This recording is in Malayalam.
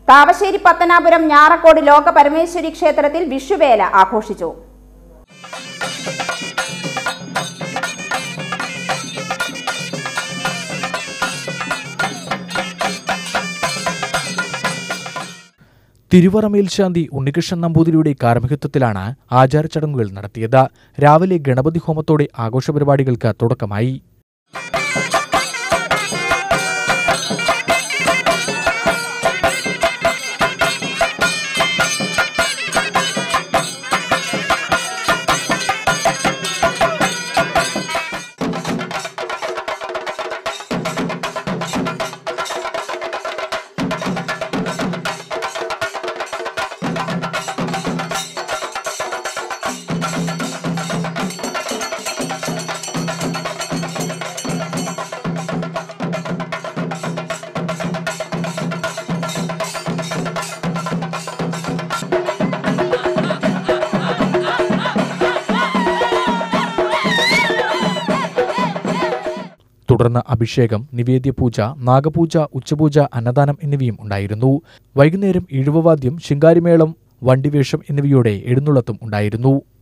താവശ്ശേരി പത്തനാപുരം ഞാറക്കോട് ലോക പരമേശ്വരി ക്ഷേത്രത്തിൽ വിഷുവേല ആഘോഷിച്ചു തിരുവറ മേൽശാന്തി ഉണ്ണികൃഷ്ണൻ നമ്പൂതിരിയുടെ കാർമ്മികത്വത്തിലാണ് ആചാരച്ചടങ്ങുകൾ നടത്തിയത് രാവിലെ ഗണപതി ഹോമത്തോടെ ആഘോഷ പരിപാടികൾക്ക് തുടക്കമായി തുടർന്ന് അഭിഷേകം നിവേദ്യപൂജ നാഗപൂജ ഉച്ചപൂജ അന്നദാനം എന്നിവയും ഉണ്ടായിരുന്നു വൈകുന്നേരം ഇഴുവവാദ്യം ശിങ്കാരിമേളം വണ്ടിവേഷം എന്നിവയോടെ എഴുന്നള്ളത്തും ഉണ്ടായിരുന്നു